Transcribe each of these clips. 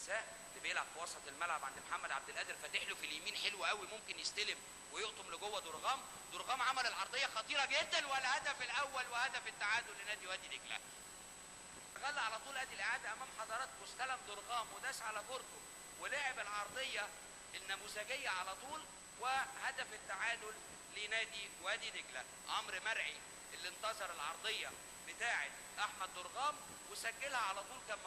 عيساه اللي بيلعب في وسط الملعب عند محمد عبد القادر فاتح له في اليمين حلو قوي ممكن يستلم ويقطم لجوه درغام درغام عمل العرضيه خطيره جدا والهدف الاول وهدف التعادل لنادي وادي دجله غلى على طول ادي الاعاده امام حضراتكم استلم درغام وداس على كورته ولعب العرضيه النموذجيه على طول وهدف التعادل لنادي وادي دجله عمرو مرعي اللي انتظر العرضيه بتاعه احمد درغام وسجلها على طول كان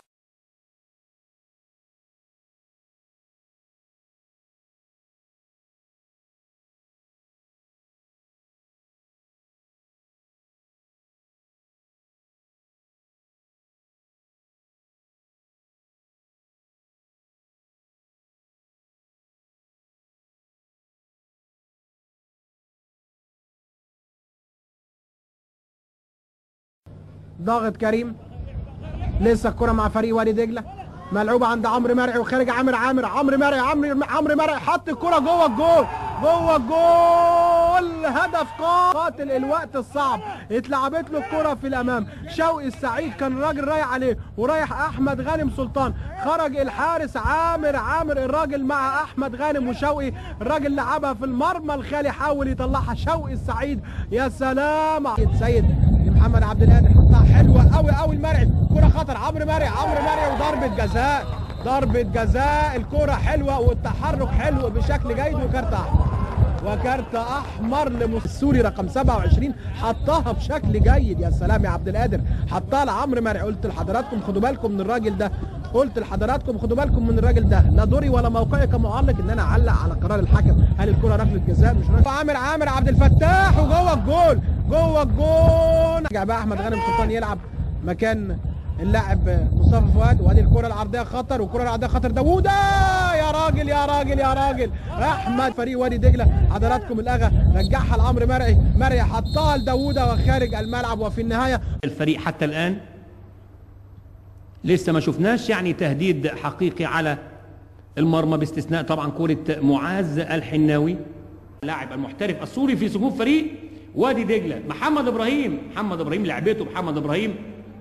ضاغط كريم لسه الكرة مع فريق وادي دجلة ملعوبة عند عمرو مرعي وخارج عامر عامر عمرو مرعي عمرو عمرو مرعي حط الكرة جوه الجول جوه الجول هدف قاتل الوقت الصعب اتلعبت له الكرة في الامام شوقي السعيد كان الراجل رايح عليه ورايح احمد غانم سلطان خرج الحارس عامر عامر الراجل مع احمد غانم وشوقي الراجل لعبها في المرمى الخالي حاول يطلعها شوقي السعيد يا سلام سيد محمد عبد القادر حطها حلوه قوي قوي المرعي كره خطر عمرو مرعي عمرو مرعي وضربه جزاء ضربه جزاء الكره حلوه والتحرك حلو بشكل جيد وكارت احمر وكارت احمر للسوري رقم 27 حطها بشكل جيد يا سلام يا عبد القادر حطها لعمرو مرعي قلت لحضراتكم خدوا بالكم من الراجل ده قلت لحضراتكم خدوا بالكم من الراجل ده لا دوري ولا موقعي كمعلق ان انا اعلق على قرار الحكم هل الكره ركله جزاء مش ركله عامر عامر عبد الفتاح وجوه الجول جوه الجول رجع بقى احمد غانم سلطان يلعب مكان اللاعب مصطفى فؤاد وادي الكره العرضيه خطر والكره العرضيه خطر داوودة يا راجل يا راجل يا راجل احمد فريق وادي دجله حضراتكم الاغا رجعها لعمرو مرعي مرعي حطها لداوودة وخارج الملعب وفي النهايه الفريق حتى الآن لسه ما شفناش يعني تهديد حقيقي على المرمى باستثناء طبعا كرة معاذ الحناوي لاعب المحترف السوري في صفوف فريق وادي دجلة محمد إبراهيم محمد إبراهيم لعبته محمد إبراهيم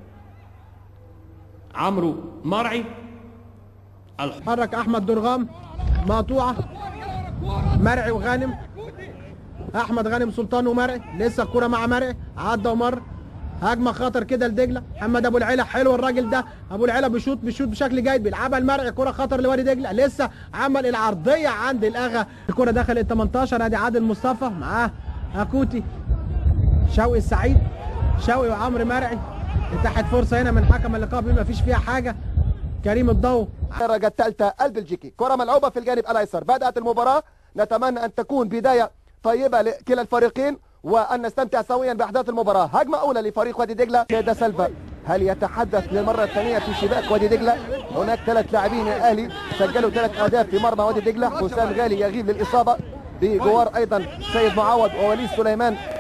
عمرو مرعي الح- حرك احمد درغام مقطوعه مرعي وغانم احمد غانم سلطان ومرعي لسه الكره مع مرعي عدى ومر هجمه خطر كده لدجله محمد ابو العلا حلو الراجل ده ابو العلا بيشوط بيشوط بشكل جيد بيلعبها المرعي كره خطر لوادي دجله لسه عمل العرضيه عند الاغا الكره دخلت ال 18 ادي عادل مصطفى معاه اكوتي شوقي السعيد شوقي وعمرو مرعي اتاحت فرصه هنا من حكم اللقاء بما فيش فيها حاجه كريم الضو الدرجة الثالثة البلجيكي كرة ملعوبة في الجانب الأيسر بدأت المباراة نتمنى أن تكون بداية طيبة لكلا الفريقين وأن نستمتع سويا بأحداث المباراة هجمة أولى لفريق وادي دجلة كيدا سلفا هل يتحدث للمرة الثانية في شباك وادي دجلة هناك ثلاث لاعبين من الأهلي سجلوا ثلاث أهداف في مرمى وادي دجلة حسام غالي يغيب للإصابة بجوار أيضا سيد معوض ووليد سليمان